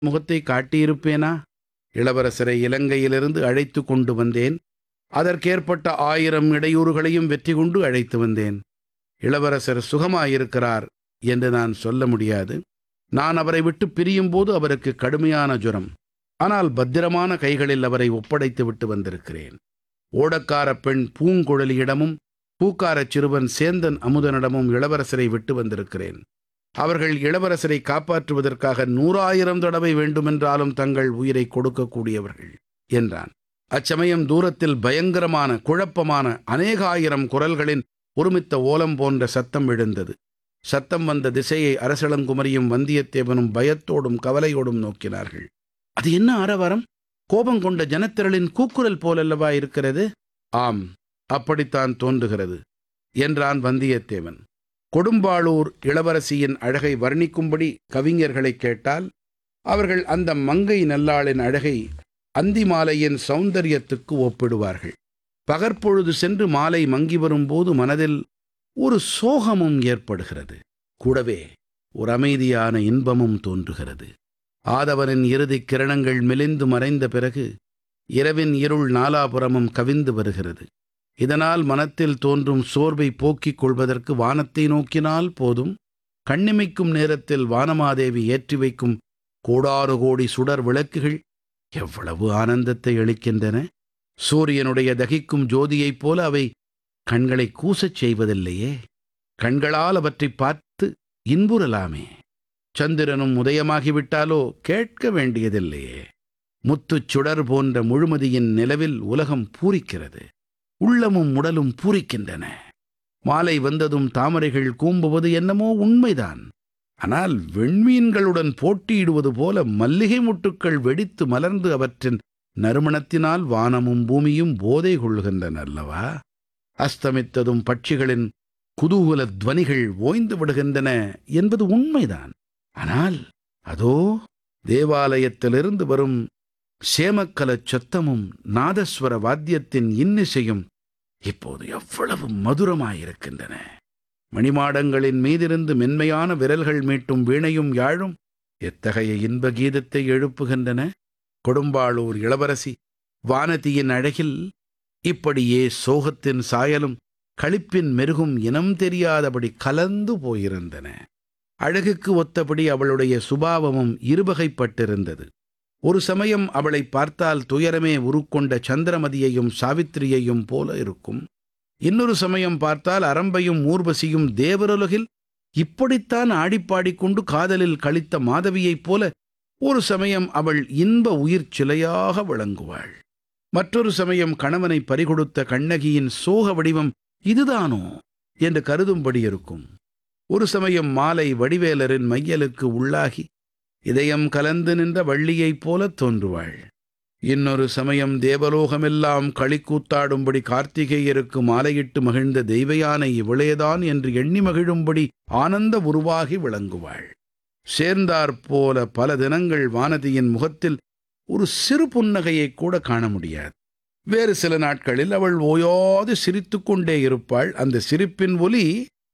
முகத்தை காட்டியிருப்பேனா இளவரசரை இலங்கையிலிருந்து அழைத்து கொண்டு வந்தேன் அதற்கேற்பட்ட ஆயிரம் இடையூறுகளையும் வெற்றி கொண்டு அழைத்து வந்தேன் இளவரசர் சுகமாயிருக்கிறார் என்று நான் சொல்ல முடியாது நான் அவரை விட்டு பிரியும் போது அவருக்கு கடுமையான ஜுரம் ஆனால் பத்திரமான கைகளில் அவரை ஒப்படைத்து விட்டு வந்திருக்கிறேன் ஓடக்கார பெண் பூங்குழலியிடமும் பூக்காரச் சிறுவன் சேந்தன் அமுதனிடமும் இளவரசரை விட்டு வந்திருக்கிறேன் அவர்கள் இளவரசரை காப்பாற்றுவதற்காக நூறாயிரம் தடவை வேண்டுமென்றாலும் தங்கள் உயிரை கொடுக்கக்கூடியவர்கள் என்றான் அச்சமயம் தூரத்தில் பயங்கரமான குழப்பமான அநேகாயிரம் குரல்களின் ஒருமித்த ஓலம் போன்ற சத்தம் எழுந்தது சத்தம் வந்த திசையை அரசளங்குமரியும் வந்தியத்தேவனும் பயத்தோடும் கவலையோடும் நோக்கினார்கள் அது என்ன ஆரவாரம் கோபம் கொண்ட ஜனத்திரளின் கூக்குரல் போலல்லவா இருக்கிறது ஆம் அப்படித்தான் தோன்றுகிறது என்றான் வந்தியத்தேவன் கொடும்பாளூர் இளவரசியின் அழகை வர்ணிக்கும்படி கவிஞர்களைக் கேட்டால் அவர்கள் அந்த மங்கை நல்லாளின் அழகை அந்தி மாலையின் சௌந்தரியத்துக்கு ஒப்பிடுவார்கள் பகற்பொழுது சென்று மாலை மங்கி வரும்போது மனதில் ஒரு சோகமும் ஏற்படுகிறது கூடவே ஒரு அமைதியான இன்பமும் தோன்றுகிறது ஆதவனின் இறுதிக் கிரணங்கள் மெலிந்து மறைந்த பிறகு இரவின் இருள் நாலாபுறமும் கவிந்து வருகிறது இதனால் மனத்தில் தோன்றும் சோர்வை போக்கிக் கொள்வதற்கு வானத்தை நோக்கினால் போதும் கண்ணிமைக்கும் நேரத்தில் வானமாதேவி ஏற்றி வைக்கும் கோடாறு கோடி சுடர் விளக்குகள் எவ்வளவு ஆனந்தத்தை அளிக்கின்றன சூரியனுடைய தகிக்கும் ஜோதியைப் போல அவை கண்களை கூசச் செய்வதில்லையே கண்களால் அவற்றை பார்த்து இன்புறலாமே சந்திரனும் உதயமாகிவிட்டாலோ கேட்க வேண்டியதில்லையே முத்துச் சுடர் போன்ற முழுமதியின் நிலவில் உலகம் பூரிக்கிறது உள்ளமும் உடலும் பூரிக்கின்றன மாலை வந்ததும் தாமரைகள் கூம்புவது என்னமோ உண்மைதான் ஆனால் வெண்மீன்களுடன் போட்டியிடுவது போல மல்லிகை முட்டுக்கள் வெடித்து மலர்ந்து அவற்றின் நறுமணத்தினால் வானமும் பூமியும் போதை கொள்கின்றன அல்லவா அஸ்தமித்ததும் பட்சிகளின் குதூகல துவனிகள் ஓய்ந்து விடுகின்றன என்பது உண்மைதான் ஆனால் அதோ தேவாலயத்திலிருந்து வரும் சேமக்கலச் சத்தமும் நாதஸ்வர வாத்தியத்தின் இன்னிசையும் இப்போது எவ்வளவு மதுரமாயிருக்கின்றன மணிமாடங்களின் மீதிருந்து மென்மையான விரல்கள் மீட்டும் வீணையும் யாழும் எத்தகைய இன்ப கீதத்தை எழுப்புகின்றன கொடும்பாளூர் இளவரசி வானதியின் அழகில் இப்படியே சோகத்தின் சாயலும் களிப்பின் மெருகும் இனம் தெரியாதபடி கலந்து போயிருந்தன அழகுக்கு ஒத்தபடி அவளுடைய சுபாவமும் இருவகைப்பட்டிருந்தது ஒரு சமயம் அவளை பார்த்தால் துயரமே உருக்கொண்ட சந்திரமதியையும் சாவித்திரியையும் போல இருக்கும் இன்னொரு சமயம் பார்த்தால் அரம்பையும் ஊர்வசியும் தேவருலகில் இப்படித்தான் ஆடிப்பாடிக்கொண்டு காதலில் கழித்த மாதவியைப் போல ஒரு சமயம் அவள் இன்ப உயிர் சிலையாக விளங்குவாள் மற்றொரு சமயம் கணவனை பறிகொடுத்த கண்ணகியின் சோக வடிவம் இதுதானோ என்று கருதும்படி இருக்கும் ஒரு சமயம் மாலை வடிவேலரின் மையலுக்கு உள்ளாகி இதயம் கலந்து நின்ற வள்ளியைப் போலத் தோன்றுவாள் இன்னொரு சமயம் தேவலோகமெல்லாம் களிக்கூத்தாடும்படி கார்த்திகேயருக்கு மாலையிட்டு மகிழ்ந்த தெய்வயானை இவளேதான் என்று எண்ணி மகிழும்படி ஆனந்த உருவாகி விளங்குவாள் சேர்ந்தாற்போல பல தினங்கள் வானதியின் முகத்தில் ஒரு சிறு புன்னகையைக் கூட காண முடியாது வேறு சில நாட்களில் அவள் ஓயாது சிரித்துக்கொண்டே இருப்பாள் அந்த சிரிப்பின் ஒலி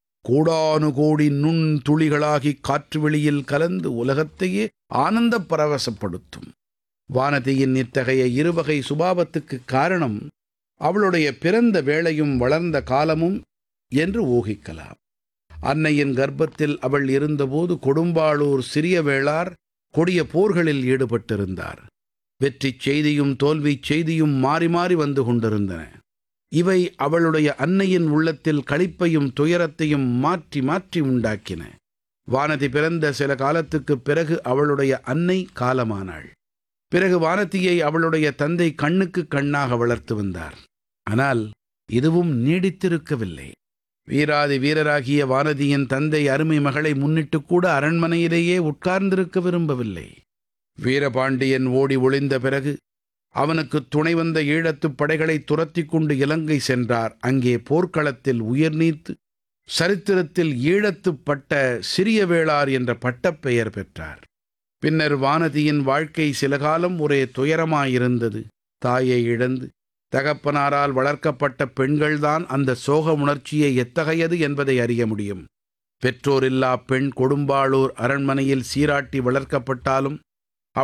கோடானு கோடி நுண் துளிகளாகி காற்று வெளியில் கலந்து உலகத்தையே ஆனந்த பரவசப்படுத்தும் வானதியின் இத்தகைய இருவகை சுபாவத்துக்கு காரணம் அவளுடைய பிறந்த வேளையும் வளர்ந்த காலமும் என்று ஊகிக்கலாம் அன்னையின் கர்ப்பத்தில் அவள் இருந்தபோது கொடும்பாளூர் சிறிய வேளார் கொடிய போர்களில் ஈடுபட்டிருந்தார் வெற்றிச் செய்தியும் தோல்விச் செய்தியும் மாறி மாறி வந்து கொண்டிருந்தன இவை அவளுடைய அன்னையின் உள்ளத்தில் களிப்பையும் துயரத்தையும் மாற்றி மாற்றி உண்டாக்கின வானதி பிறந்த சில காலத்துக்குப் பிறகு அவளுடைய அன்னை காலமானாள் பிறகு வானதியை அவளுடைய தந்தை கண்ணுக்கு கண்ணாக வளர்த்து வந்தார் ஆனால் இதுவும் நீடித்திருக்கவில்லை வீராதி வீரராகிய வானதியின் தந்தை அருமை மகளை முன்னிட்டு கூட அரண்மனையிலேயே உட்கார்ந்திருக்க விரும்பவில்லை வீரபாண்டியன் ஓடி ஒளிந்த பிறகு அவனுக்கு துணை வந்த ஈழத்துப் படைகளை துரத்தி கொண்டு இலங்கை சென்றார் அங்கே போர்க்களத்தில் உயிர் நீத்து சரித்திரத்தில் ஈழத்துப் பட்ட சிறிய வேளார் என்ற பட்டப்பெயர் பெற்றார் பின்னர் வானதியின் வாழ்க்கை சில காலம் ஒரே துயரமாயிருந்தது தாயை இழந்து தகப்பனாரால் வளர்க்கப்பட்ட பெண்கள்தான் அந்த சோக உணர்ச்சியை எத்தகையது என்பதை அறிய முடியும் பெற்றோரில்லா பெண் கொடும்பாளூர் அரண்மனையில் சீராட்டி வளர்க்கப்பட்டாலும்